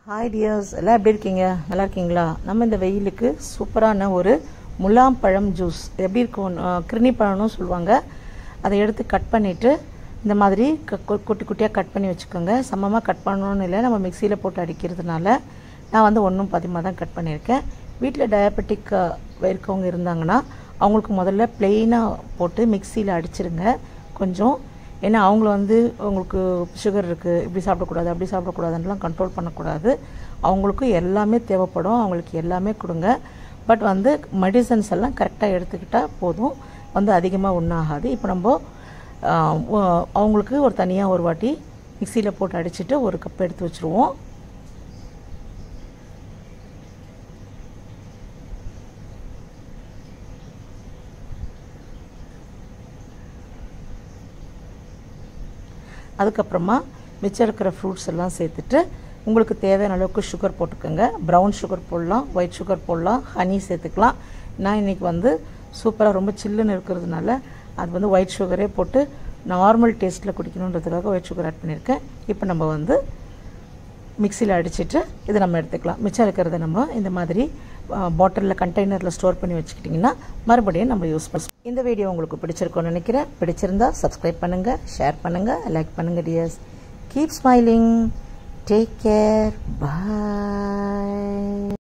hi tears எல்லாம் எப்படி இருக்கீங்க நல்லா இருக்கீங்களா நம்ம இந்த வெயிலுக்கு சூப்பரான ஒரு முலாம் பழம் ஜூஸ் எப்படி இருக்கும் அஹ், கிருணி பழம்னு சொல்லுவாங்க அதை எடுத்து கட் பண்ணிவிட்டு இந்த மாதிரி க- கு- குட்டி குட்டியாக கட் பண்ணி வச்சுக்கோங்க சமமாக கட் பண்ணணும்னு இல்லை நம்ம மிக்சியில் போட்டு அடிக்கிறதுனால நான் வந்து ஒன்றும் பதிமாக தான் கட் பண்ணியிருக்கேன் வீட்டில் டயபெட்டிக் இருக்கவங்க இருந்தாங்கன்னா அவங்களுக்கு முதல்ல ப்ளெயினாக போட்டு மிக்சியில் அடிச்சிருங்க கொஞ்சம் ஏன்னா அவங்கள வந்து உங்களுக்கு சுகர் இருக்குது இப்படி சாப்பிடக்கூடாது அப்படி சாப்பிடக்கூடாதுன்றலாம் கண்ட்ரோல் பண்ணக்கூடாது அவங்களுக்கு எல்லாமே தேவைப்படும் அவங்களுக்கு எல்லாமே கொடுங்க பட் வந்து மெடிசன்ஸ் எல்லாம் கரெக்டாக எடுத்துக்கிட்டால் போதும் வந்து அதிகமாக ஒன்றாகாது இப்போ நம்ம ஆஹ், ஒ- அவங்களுக்கு ஒரு தனியாக ஒரு வாட்டி மிக்சியில் போட்டு அடிச்சுட்டு ஒரு கப் எடுத்து வச்சுருவோம் அதுக்கப்புறமா மிச்சம் இருக்கிற ஃப்ரூட்ஸ் எல்லாம் சேர்த்துட்டு உங்களுக்கு தேவையான அளவுக்கு சுகர் போட்டுக்கோங்க ப்ரௌன் சுகர் போடலாம் ஒயிட் சுகர் போடலாம் ஹனி சேர்த்துக்கலாம் நான் இன்றைக்கி வந்து சூப்பராக ரொம்ப சில்லுன்னு இருக்கிறதுனால அது வந்து ஒயிட் சுகரே போட்டு நார்மல் டேஸ்ட்டில் குடிக்கணுன்றதுக்காக ஒயிட் சுகர் ஆட் பண்ணியிருக்கேன் இப்போ நம்ம வந்து மிக்சியில் அடிச்சிட்டு இதை நம்ம எடுத்துக்கலாம் மிச்சம் இருக்கிறத நம்ம இந்த மாதிரி பாட்டிலில் கண்டெய்னரில் ஸ்டோர் பண்ணி வச்சுக்கிட்டிங்கன்னா மறுபடியும் நம்ம யூஸ் பண்ணலாம் இந்த வீடியோ உங்களுக்கு பிடிச்சிருக்கும்னு நினைக்கிறேன் பிடிச்சிருந்தா சப்ஸ்கிரைப் பண்ணுங்கள் ஷேர் பண்ணுங்கள் லைக் பண்ணுங்கள் dears keep smiling take care பாய்